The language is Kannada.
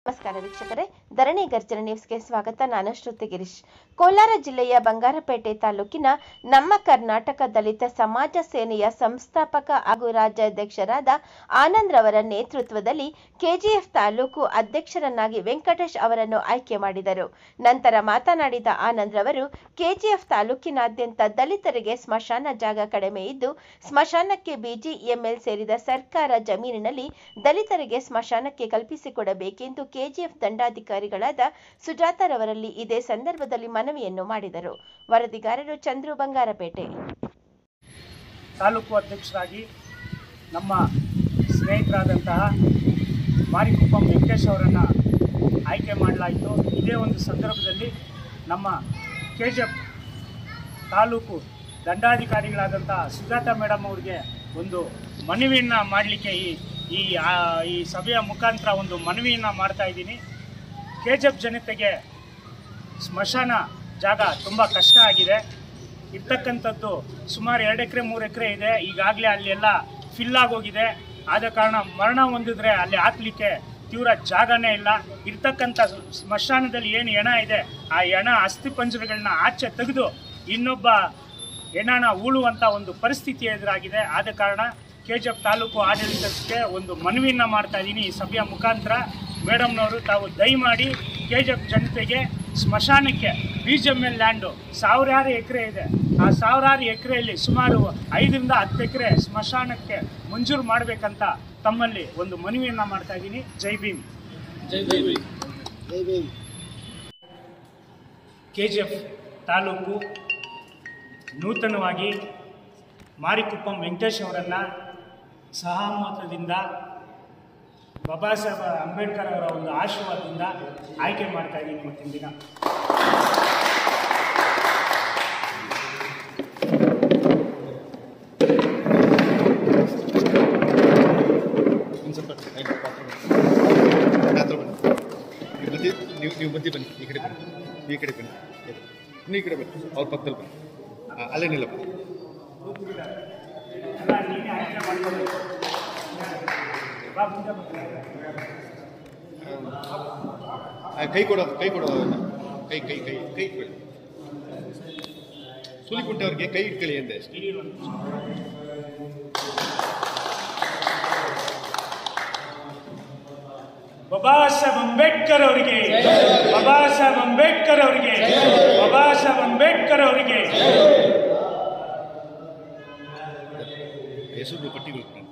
ನಮಸ್ಕಾರ ವೀಕ್ಷಕರೇ ಧರಣಿ ಗರ್ಜನ ನ್ಯೂಸ್ಗೆ ಸ್ವಾಗತ ನಾನು ಶ್ರುತಿ ಗಿರೀಶ್ ಕೋಲಾರ ಜಿಲ್ಲೆಯ ಬಂಗಾರಪೇಟೆ ತಾಲೂಕಿನ ನಮ್ಮ ಕರ್ನಾಟಕ ದಲಿತ ಸಮಾಜ ಸೇನೆಯ ಸಂಸ್ಥಾಪಕ ಹಾಗೂ ರಾಜ್ಯಾಧ್ಯಕ್ಷರಾದ ಆನಂದ್ ರವರ ನೇತೃತ್ವದಲ್ಲಿ ಕೆಜಿಎಫ್ ತಾಲೂಕು ಅಧ್ಯಕ್ಷರನ್ನಾಗಿ ವೆಂಕಟೇಶ್ ಅವರನ್ನು ಆಯ್ಕೆ ಮಾಡಿದರು ನಂತರ ಮಾತನಾಡಿದ ಆನಂದ್ ರವರು ಕೆಜಿಎಫ್ ತಾಲೂಕಿನಾದ್ಯಂತ ದಲಿತರಿಗೆ ಸ್ಮಶಾನ ಜಾಗ ಕಡಿಮೆ ಇದ್ದು ಸ್ಮಶಾನಕ್ಕೆ ಬಿಜಿಎಂಎಲ್ ಸೇರಿದ ಸರ್ಕಾರ ಜಮೀನಿನಲ್ಲಿ ದಲಿತರಿಗೆ ಸ್ಮಶಾನಕ್ಕೆ ಕಲ್ಪಿಸಿಕೊಡಬೇಕೆಂದು ಕೆಜಿಎಫ್ ದಂಡಾಧಿಕಾರಿಗಳಾದ ಸುಜಾತರವರಲ್ಲಿ ಇದೇ ಸಂದರ್ಭದಲ್ಲಿ ಮನವಿಯನ್ನು ಮಾಡಿದರು ವರದಿಗಾರರು ಚಂದ್ರು ಬಂಗಾರಪೇಟೆ ತಾಲೂಕು ಅಧ್ಯಕ್ಷರಾಗಿ ನಮ್ಮ ಸ್ನೇಹಿತರಾದಂತಹ ಮಾರಿಕುಪ್ಪಂ ವೆಂಕಟೇಶ್ ಅವರನ್ನು ಆಯ್ಕೆ ಮಾಡಲಾಯಿತು ಇದೇ ಒಂದು ಸಂದರ್ಭದಲ್ಲಿ ನಮ್ಮ ಕೆ ಜಿ ಎಫ್ ತಾಲೂಕು ದಂಡಾಧಿಕಾರಿಗಳಾದಂತಹ ಸುಜಾತ ಮೇಡಮ್ ಅವರಿಗೆ ಒಂದು ಮನವಿಯನ್ನು ಮಾಡಲಿಕ್ಕೆ ಈ ಈ ಆ, ಈ ಸಭೆಯ ಮುಖಾಂತರ ಒಂದು ಮನವಿಯನ್ನು ಮಾಡ್ತಾ ಇದ್ದೀನಿ ಕೆ ಜಿ ಎಫ್ ಜನತೆಗೆ ಸ್ಮಶಾನ ಜಾಗ ತುಂಬ ಕಷ್ಟ ಆಗಿದೆ ಇರ್ತಕ್ಕಂಥದ್ದು ಸುಮಾರು ಎರಡು ಎಕರೆ ಮೂರು ಎಕರೆ ಇದೆ ಈಗಾಗಲೇ ಅಲ್ಲೆಲ್ಲ ಫಿಲ್ ಆಗೋಗಿದೆ ಆದ ಕಾರಣ ಮರಣ ಹೊಂದಿದ್ರೆ ಅಲ್ಲಿ ಹಾಕ್ಲಿಕ್ಕೆ ತೀವ್ರ ಜಾಗನೇ ಇಲ್ಲ ಇರ್ತಕ್ಕಂಥ ಸ್ಮಶಾನದಲ್ಲಿ ಏನು ಹೆಣ ಇದೆ ಆ ಹೆಣ ಅಸ್ಥಿ ಪಂಜರಗಳನ್ನ ಆಚೆ ತೆಗೆದು ಇನ್ನೊಬ್ಬ ಹೆಣನ ಉಳುವಂಥ ಒಂದು ಪರಿಸ್ಥಿತಿ ಎದುರಾಗಿದೆ ಆದ ಕಾರಣ ಕೆ ಜಿ ಎಫ್ ತಾಲೂಕು ಆಡಳಿತಕ್ಕೆ ಒಂದು ಮನವಿಯನ್ನು ಮಾಡ್ತಾ ಇದ್ದೀನಿ ಈ ಸಭೆಯ ಮುಖಾಂತರ ಮೇಡಮ್ನವರು ತಾವು ದಯಮಾಡಿ ಕೆ ಜಿ ಎಫ್ ಜನತೆಗೆ ಸ್ಮಶಾನಕ್ಕೆ B G M L land ಸಾವಿರಾರು ಎಕರೆ ಇದೆ ಆ ಸಾವಿರಾರು ಎಕರೆಯಲ್ಲಿ ಸುಮಾರು ಐದರಿಂದ ಹತ್ತು ಎಕರೆ ಸ್ಮಶಾನಕ್ಕೆ ಮಂಜೂರು ಮಾಡಬೇಕಂತ ತಮ್ಮಲ್ಲಿ ಒಂದು ಮನವಿಯನ್ನು ಮಾಡ್ತಾ ಇದ್ದೀನಿ ಜೈ ಭೀಮ್ ಕೆ ಜಿ ಎಫ್ ತಾಲೂಕು ನೂತನವಾಗಿ ಮಾರಿಕುಪ್ಪಂ ವೆಂಕಟೇಶ್ ಅವರನ್ನು ಸಹಮತದಿಂದ ಬಾಬಾ ಸಾಹೇಬ್ ಅಂಬೇಡ್ಕರ್ ಅವರ ಒಂದು ಆಶೀರ್ವಾದದಿಂದ ಆಯ್ಕೆ ಮಾಡ್ತಾ ಇದ್ದೀನಿ ಇವತ್ತಿನ ದಿನ ಒಂದು ಸ್ವಲ್ಪ ಐದು ಪಾತ್ರ ಬನ್ನಿ ಹತ್ರ ಬನ್ನಿ ನೀವು ಬನ್ನಿ ನೀವು ನೀವು ಮಧ್ಯೆ ಬನ್ನಿ ಈ ಕಡೆ ಬನ್ನಿ ಈ ಕಡೆ ಬನ್ನಿ ಇನ್ನು ಈ ಕಡೆ ಬನ್ನಿ ಅವ್ರ ಪಕ್ಕದಲ್ಲಿ ಬನ್ನಿ ಹಾಂ ಅಲ್ಲೇ ನಿಲ್ಲಪ್ಪ ಎಲ್ಲ ನೀನೇ ಆಯ್ಕೆ ಮಾಡ್ಕೋಬೇಕು ಬಾ ಮುಂದೆ ಬಾ. ಆ, ಕೈ ಕೊಡೋ ಕೈ ಕೊಡೋ ಅವ್ರನ್ನ. ಕೈ ಕೈ ಕೈ ಕೈ ಕೊಡಿ ಸುಲಿಕುಂಟೆ ಕೈ ಇಟ್ಕೊಳ್ಳಿ ಅಂದೆ ಅಷ್ಟೇ ಇರಿ ಒಂದು ನಿಮಿಷ. ಬಾಬಾ ಸಾಹೇಬ್ ಅಂಬೇಡ್ಕರ್ ಅವರಿಗೆ ಬಾಬಾ ಸಾಹೇಬ್ ಅಂಬೇಡ್ಕರ್ ಅವರಿಗೆ ಬಾಬಾ ಸಾಹೇಬ್ ಅಂಬೇಡ್ಕರ್ ಅವರಿಗೆ ಹೆಸರು ಪಟ್ಟಿಗಳು